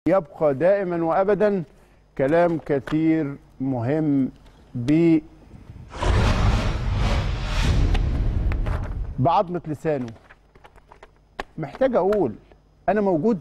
يبقى دائما وابدا كلام كثير مهم ب بعظمة لسانه محتاج اقول انا موجود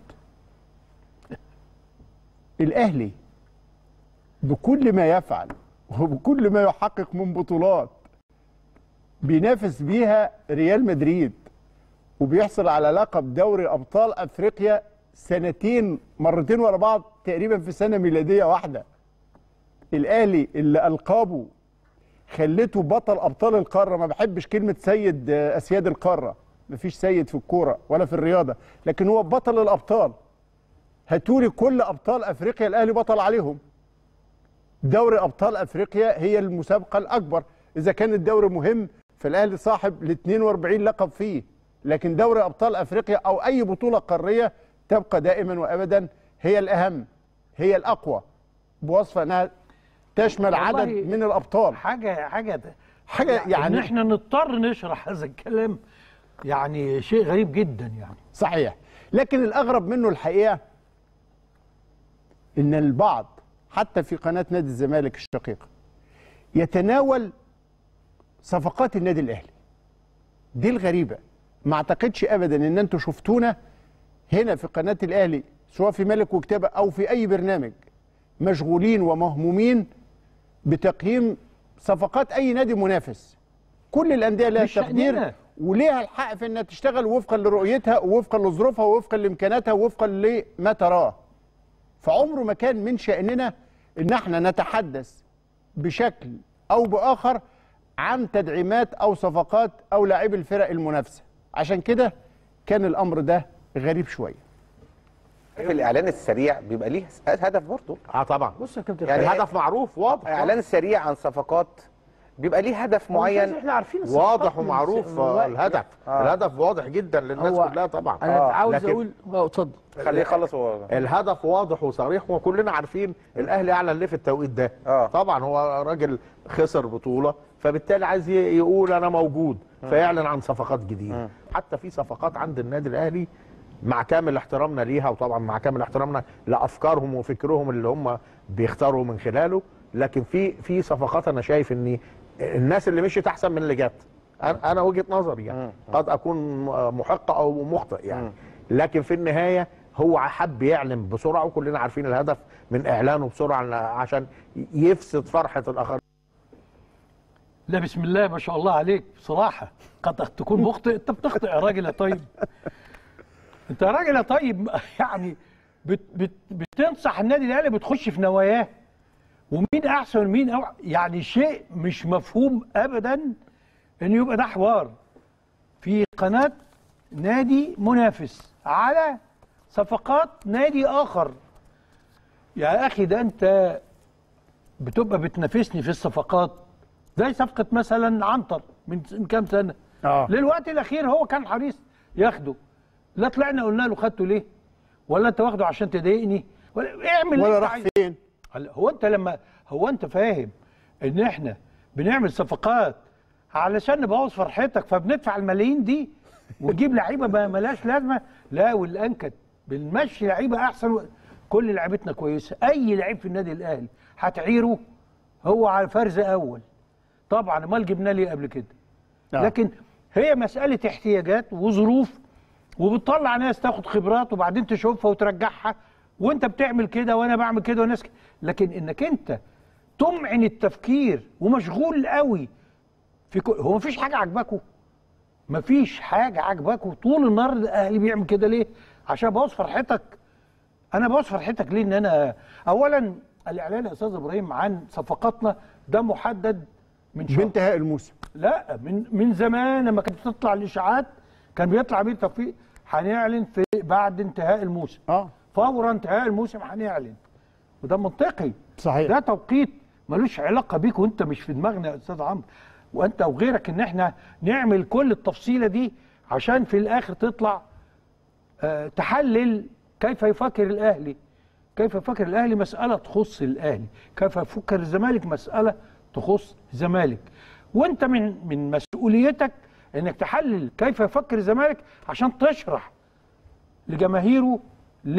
الاهلي بكل ما يفعل وبكل ما يحقق من بطولات بينافس بيها ريال مدريد وبيحصل على لقب دوري ابطال افريقيا سنتين مرتين ورا بعض تقريبا في سنه ميلاديه واحده الاهلي اللي القابه خلته بطل ابطال القاره ما بحبش كلمه سيد آه، اسياد القاره مفيش سيد في الكوره ولا في الرياضه لكن هو بطل الابطال هاتولي كل ابطال افريقيا الاهلي بطل عليهم دوري ابطال افريقيا هي المسابقه الاكبر اذا كان الدوري مهم فالاهلي صاحب ال 42 لقب فيه لكن دوري ابطال افريقيا او اي بطوله قاريه تبقى دائما وابدا هي الاهم هي الاقوى بوصف انها تشمل عدد والله من الابطال حاجه حاجه حاجه ان يعني احنا نضطر نشرح هذا الكلام يعني شيء غريب جدا يعني صحيح لكن الاغرب منه الحقيقه ان البعض حتى في قناه نادي الزمالك الشقيقه يتناول صفقات النادي الاهلي دي الغريبه ما اعتقدش ابدا ان انتوا شفتونا هنا في قناه الاهلي سواء في ملك وكتابه او في اي برنامج مشغولين ومهمومين بتقييم صفقات اي نادي منافس كل الانديه لها مش تقدير شأننا. وليها الحق في انها تشتغل وفقا لرؤيتها ووفقا لظروفها ووفقا لامكاناتها ووفقا لما تراه فعمره ما كان من شأننا ان احنا نتحدث بشكل او باخر عن تدعيمات او صفقات او لاعبي الفرق المنافسه عشان كده كان الامر ده غريب شويه في الاعلان السريع بيبقى ليه هدف برضه اه طبعا بص يا كابتن يعني خالد، الهدف معروف واضح اعلان سريع عن صفقات بيبقى ليه هدف هو مش معين لازم احنا عارفين الصفقات واضح من- ومعروف من آه، وقت. الهدف آه. الهدف واضح جدا للناس هو كلها طبعا انا آه، عاوز لكن- اقول اه اتفضل خليه يخلص هو الهدف واضح وصريح وكلنا عارفين الاهلي اعلن ليه في التوقيت ده آه. طبعا هو راجل خسر بطوله فبالتالي عايز ي- يقول انا موجود فيعلن عن صفقات جديده حتى في صفقات عند النادي الاهلي مع كامل احترامنا ليها وطبعا مع كامل احترامنا لافكارهم وفكرهم اللي هم بيختاروا من خلاله لكن في في صفقات انا شايف ان الناس اللي مشيت احسن من اللي جت انا أنا وجهه نظري يعني قد اكون محق او مخطئ يعني لكن في النهايه هو حب يعلن بسرعه وكلنا عارفين الهدف من اعلانه بسرعه عشان يفسد فرحه الاخرين لا بسم الله ما شاء الله عليك بصراحه قد تكون مخطئ انت بتخطئ يا راجل يا طيب انت يا راجل يا طيب يعني بت بت بتنصح النادي الاهلي بتخش في نواياه ومين احسن ومين أو يعني شيء مش مفهوم ابدا ان يبقى ده حوار في قناه نادي منافس على صفقات نادي اخر يا اخي ده انت بتبقى بتنافسني في الصفقات زي صفقه مثلا عنتر من من كام سنه اه للوقت الاخير هو كان حريص ياخده لا طلعنا قلنا له خدته ليه ولا انت واخده عشان تضايقني ولا اعمل اللي ولا انت راح عايزه. فين هلا هو انت لما هو انت فاهم ان احنا بنعمل صفقات علشان نبوظ فرحتك فبندفع الملايين دي ونجيب لعيبه ما ملاش لازمه لا والانكد بنمشي لعيبه احسن و... كل لعيبتنا كويسه اي لعيب في النادي الاهلي هتعيره هو على فرز اول طبعا امال جبنا ليه قبل كده آه. لكن هي مساله احتياجات وظروف وبتطلع ناس تاخد خبرات وبعدين تشوفها وترجعها وانت بتعمل كده وانا بعمل كده وناس كده. لكن انك انت تمعن التفكير ومشغول قوي في كل هو مفيش حاجه عجباكوا مفيش حاجه عجباكوا طول النهار الاهلي بيعمل كده ليه عشان ابوظ فرحتك انا بوظ فرحتك ليه ان انا اولا الاعلان يا استاذ ابراهيم عن صفقاتنا ده محدد من شهر بانتهاء الموسم لا من من زمان لما كانت بتطلع الاشاعات كان بيطلع بيه توفيق هنعلن في بعد انتهاء الموسم اه فور انتهاء الموسم هنعلن وده منطقي صحيح ده توقيت ملوش علاقه بيك وانت مش في دماغنا يا استاذ عمرو وانت وغيرك ان احنا نعمل كل التفصيله دي عشان في الاخر تطلع آه، تحلل كيف يفكر الاهلي كيف يفكر الاهلي مساله تخص الاهلي كيف يفكر الزمالك مساله تخص الزمالك وانت من من مسؤوليتك انك تحلل كيف يفكر الزمالك عشان تشرح لجماهيره ليه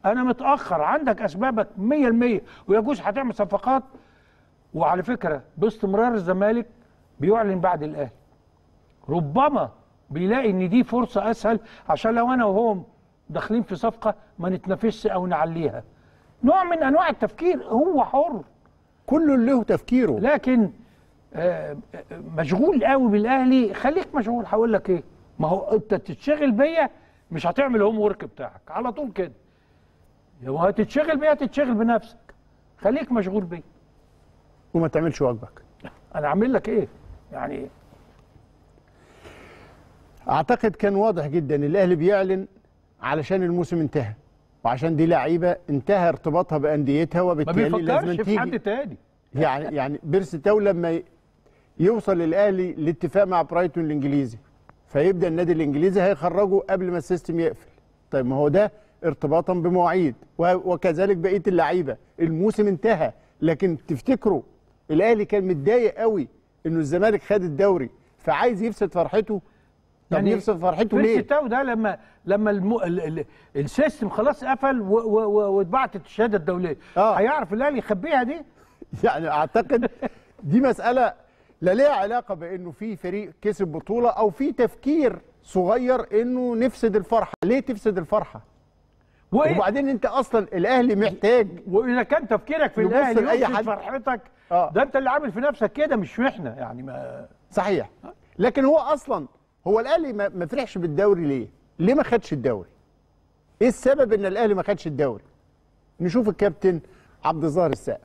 انا متاخر عندك اسبابك 100% ويجوز هتعمل صفقات وعلى فكره باستمرار الزمالك بيعلن بعد الاهلي ربما بيلاقي ان دي فرصه اسهل عشان لو انا وهو داخلين في صفقه ما نتنافسش او نعليها نوع من انواع التفكير هو حر كل له تفكيره لكن آه، آه، مشغول قوي بالاهلي خليك مشغول هقول لك ايه ما هو انت تتشغل بيا مش هتعمل الهوم ورك بتاعك على طول كده لو هتتشغل بيا تتشغل بنفسك خليك مشغول بيا وما تعملش واجبك انا اعمل لك ايه يعني اعتقد كان واضح جدا الاهلي بيعلن علشان الموسم انتهى وعشان دي لعيبه انتهى ارتباطها بانديتها ما وبالتالي لازم بيفكرش في حد تيجي تاني يعني يعني بيرسي تاو لما ي- يوصل الاهلي لاتفاق مع برايتون الانجليزي فيبدا النادي الانجليزي هيخرجه قبل ما السيستم يقفل طيب ما هو ده ارتباطا بمواعيد و- وكذلك بقيه اللعيبه الموسم انتهى لكن تفتكروا الاهلي كان متضايق قوي انه الزمالك خد الدوري فعايز يفسد فرحته طب يعني يفسد فرحته بيرسي ليه تاو ده لما لما الم... ال... ال... السيستم خلاص قفل و... و... و... واتبعتت الشهاده الدوليه آه. هيعرف الاهلي يخبيها دي يعني اعتقد دي مساله لا ليها علاقه بانه في فريق كسب بطوله او في تفكير صغير انه نفسد الفرحه ليه تفسد الفرحه وإيه؟ وبعدين انت اصلا الاهلي محتاج واذا كان تفكيرك في يبص الاهلي لأي يفسد حد. فرحتك آه. ده انت اللي عامل في نفسك كده مش احنا يعني ما صحيح لكن هو اصلا هو الاهلي ما ما فرحش بالدوري ليه ليه ما خدش الدوري ايه السبب ان الاهلي ما خدش الدوري نشوف الكابتن عبد الظاهر السقا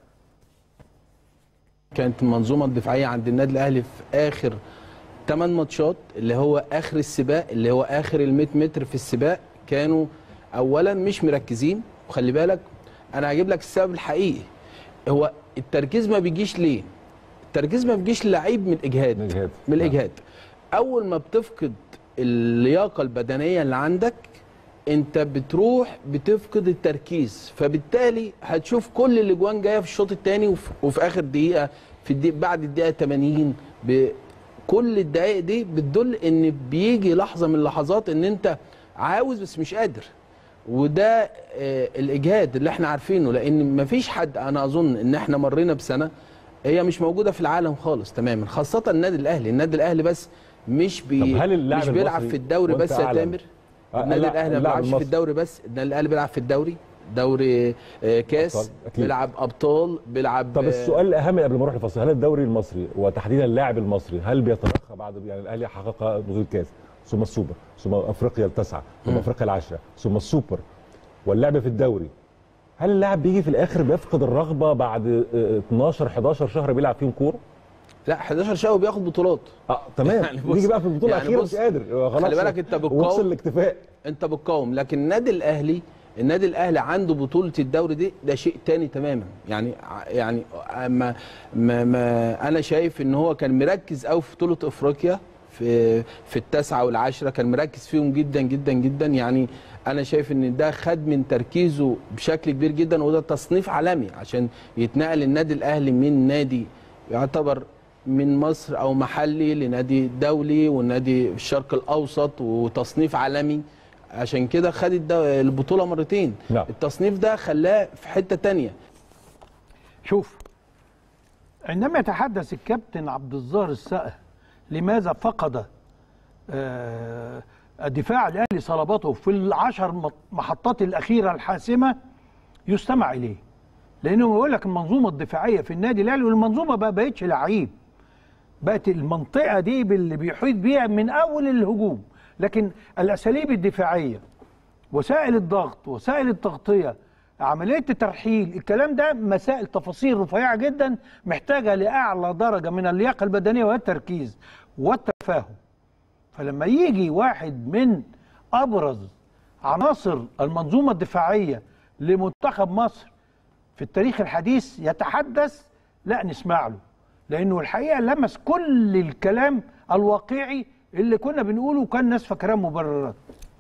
كانت المنظومه الدفاعيه عند النادي الاهلي في اخر 8 ماتشات اللي هو اخر السباق اللي هو اخر ال 100 متر في السباق كانوا اولا مش مركزين وخلي بالك انا هجيب لك السبب الحقيقي هو التركيز ما بيجيش ليه؟ التركيز ما بيجيش للعيب من الاجهاد من الإجهاد. من الاجهاد اول ما بتفقد اللياقه البدنيه اللي عندك انت بتروح بتفقد التركيز فبالتالي هتشوف كل الاجوان جايه في الشوط الثاني وفي, وفي اخر دقيقه في الدقيقة بعد الدقيقه 80 ب- كل الدقائق دي بتدل ان بيجي لحظه من اللحظات ان انت عاوز بس مش قادر وده آه، الاجهاد اللي احنا عارفينه لان مفيش حد انا اظن ان احنا مرينا بسنه هي مش موجوده في العالم خالص تماما خاصه النادي الاهلي النادي الاهلي بس مش بي طب هل اللاعب مش بيلعب المصري في الدوري وأنت بس يا أعلم؟ تامر آه، النادي لا، الاهلي ما اللاعب بيلعبش في المصري. الدوري بس النادي الاهلي بيلعب في الدوري دوري آه، كاس أبطال، أكيد. بيلعب ابطال بيلعب طب آه، السؤال الاهم قبل ما نروح للفصل هل الدوري المصري وتحديدا اللاعب المصري هل بيترقى بعد يعني الاهلي حقق بطوله كاس ثم السوبر ثم افريقيا التاسعه ثم افريقيا العاشره ثم السوبر واللعب في الدوري هل اللاعب بيجي في الاخر بيفقد الرغبه بعد آه، 12 11 شهر بيلعب فيهم كوره؟ لا 11 شهر بياخد بطولات اه تمام يعني بص- بيجي بقى في البطوله يعني الاخيره بص، مش قادر آه، خلاص خلي بالك أنت بتقاوم. وصل الاكتفاء انت بتقاوم لكن النادي الاهلي النادي الاهلي عنده بطوله الدوري دي ده شيء تاني تماما يعني يعني ما ما, ما انا شايف ان هو كان مركز قوي في بطوله افريقيا في في التاسعه والعاشره كان مركز فيهم جدا جدا جدا يعني انا شايف ان ده خد من تركيزه بشكل كبير جدا وده تصنيف عالمي عشان يتنقل النادي الاهلي من نادي يعتبر من مصر او محلي لنادي دولي ونادي الشرق الاوسط وتصنيف عالمي عشان كده خد الدو- البطوله مرتين نعم. التصنيف ده خلاه في حته تانية شوف عندما يتحدث الكابتن عبد الظاهر السقا لماذا فقد آه، الدفاع الاهلي صلابته في العشر مط- محطات الاخيره الحاسمه يستمع اليه لانه بيقول لك المنظومه الدفاعيه في النادي الاهلي والمنظومه بقى بقتش لعيب بقت المنطقه دي باللي بيحيط بيها من اول الهجوم لكن الاساليب الدفاعيه وسائل الضغط وسائل التغطيه عمليه الترحيل الكلام ده مسائل تفاصيل رفيعه جدا محتاجه لاعلى درجه من اللياقه البدنيه والتركيز والتفاهم فلما يجي واحد من ابرز عناصر المنظومه الدفاعيه لمنتخب مصر في التاريخ الحديث يتحدث لا نسمع له لانه الحقيقه لمس كل الكلام الواقعي اللي كنا بنقوله وكان الناس فاكراه مبررات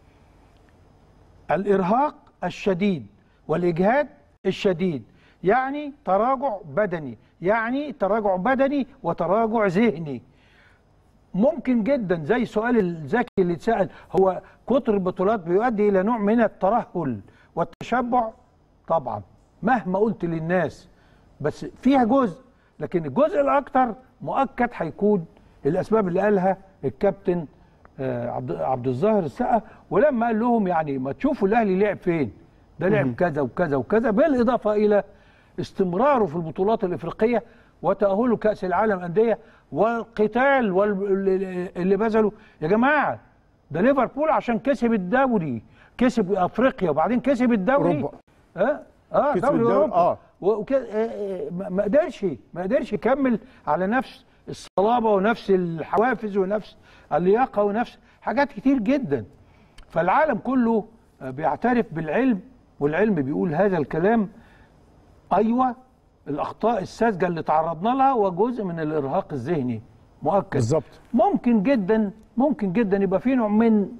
الارهاق الشديد والاجهاد الشديد يعني تراجع بدني يعني تراجع بدني وتراجع ذهني ممكن جدا زي سؤال الذكي اللي اتسال هو كتر البطولات بيؤدي الى نوع من الترهل والتشبع طبعا مهما قلت للناس بس فيها جزء لكن الجزء الاكثر مؤكد هيكون الاسباب اللي قالها الكابتن آه، عبد عبد الظاهر السقا ولما قال لهم يعني ما تشوفوا الاهلي لعب فين ده لعب كذا وكذا وكذا بالاضافه الى استمراره في البطولات الافريقيه وتاهله كاس العالم انديه والقتال وال- اللي بذله يا جماعه ده ليفربول عشان كسب الدوري كسب افريقيا وبعدين كسب الدوري أوروبا. اه اه كسب دوري الدوري، اوروبا آه. وك... آه، آه، ما ما قدرش ما قدرش يكمل على نفس الصلابه ونفس الحوافز ونفس اللياقه ونفس حاجات كتير جدا فالعالم كله آه، بيعترف بالعلم والعلم بيقول هذا الكلام ايوه الاخطاء الساذجه اللي تعرضنا لها وجزء من الارهاق الذهني مؤكد بالظبط ممكن جدا ممكن جدا يبقى في نوع من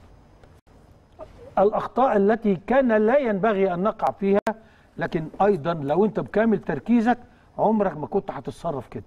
الاخطاء التي كان لا ينبغي ان نقع فيها لكن ايضا لو انت بكامل تركيزك عمرك ما كنت هتتصرف كده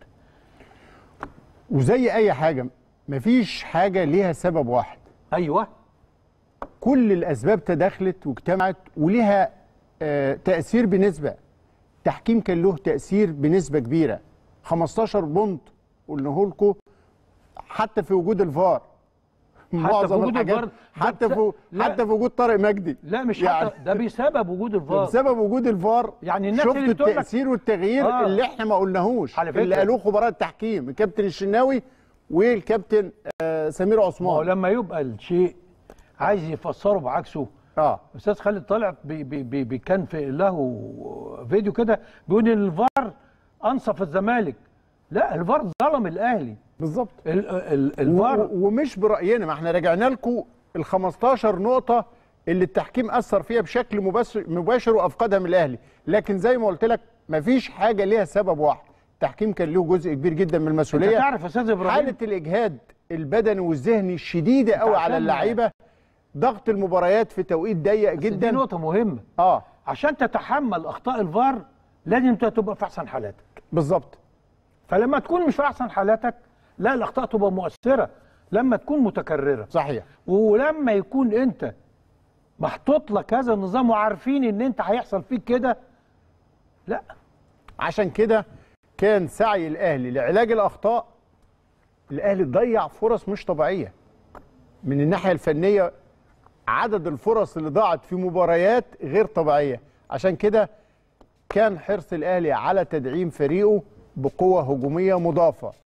وزي اي حاجه مفيش حاجه ليها سبب واحد ايوه كل الاسباب تداخلت واجتمعت وليها آه، تاثير بنسبه التحكيم كان له تاثير بنسبه كبيره 15 بونت قلناه لكم حتى في وجود الفار حتى في وجود الفار ده حتى بس- في لا. حتى في وجود طارق مجدي لا مش يعني حتى ده بسبب وجود الفار بسبب وجود الفار يعني الناس شفت اللي بتقول لك- التاثير والتغيير آه. اللي احنا ما قلناهوش على فكرة. اللي قالوه خبراء التحكيم الكابتن الشناوي والكابتن آه سمير ما هو عثمان لما يبقى الشيء عايز يفسره بعكسه اه استاذ خالد طلع بي بي بي بي كان في له فيديو كده بيقول ان الفار انصف الزمالك لا الفار ظلم الاهلي بالظبط ال- ال- و- الفار و- ومش براينا ما احنا رجعنا لكم ال 15 نقطه اللي التحكيم اثر فيها بشكل مباشر مباشر وافقدها من الاهلي لكن زي ما قلت لك ما فيش حاجه ليها سبب واحد التحكيم كان له جزء كبير جدا من انت المسؤوليه تعرف يا استاذ ابراهيم حاله الاجهاد البدني والذهني الشديده قوي على عشان- اللعيبه ضغط المباريات في توقيت ضيق بس دي جدا نقطه مهمه اه عشان تتحمل اخطاء الفار لازم انت تبقى في احسن حالاتك بالظبط فلما تكون مش في احسن حالاتك لا الاخطاء تبقى مؤثره لما تكون متكرره صحيح ولما يكون انت محطوط لك هذا النظام وعارفين ان انت هيحصل فيك كده لا عشان كده كان سعي الاهلي لعلاج الاخطاء الاهلي ضيع فرص مش طبيعيه من الناحيه الفنيه عدد الفرص اللي ضاعت في مباريات غير طبيعيه عشان كده كان حرص الاهلي على تدعيم فريقه بقوه هجوميه مضافه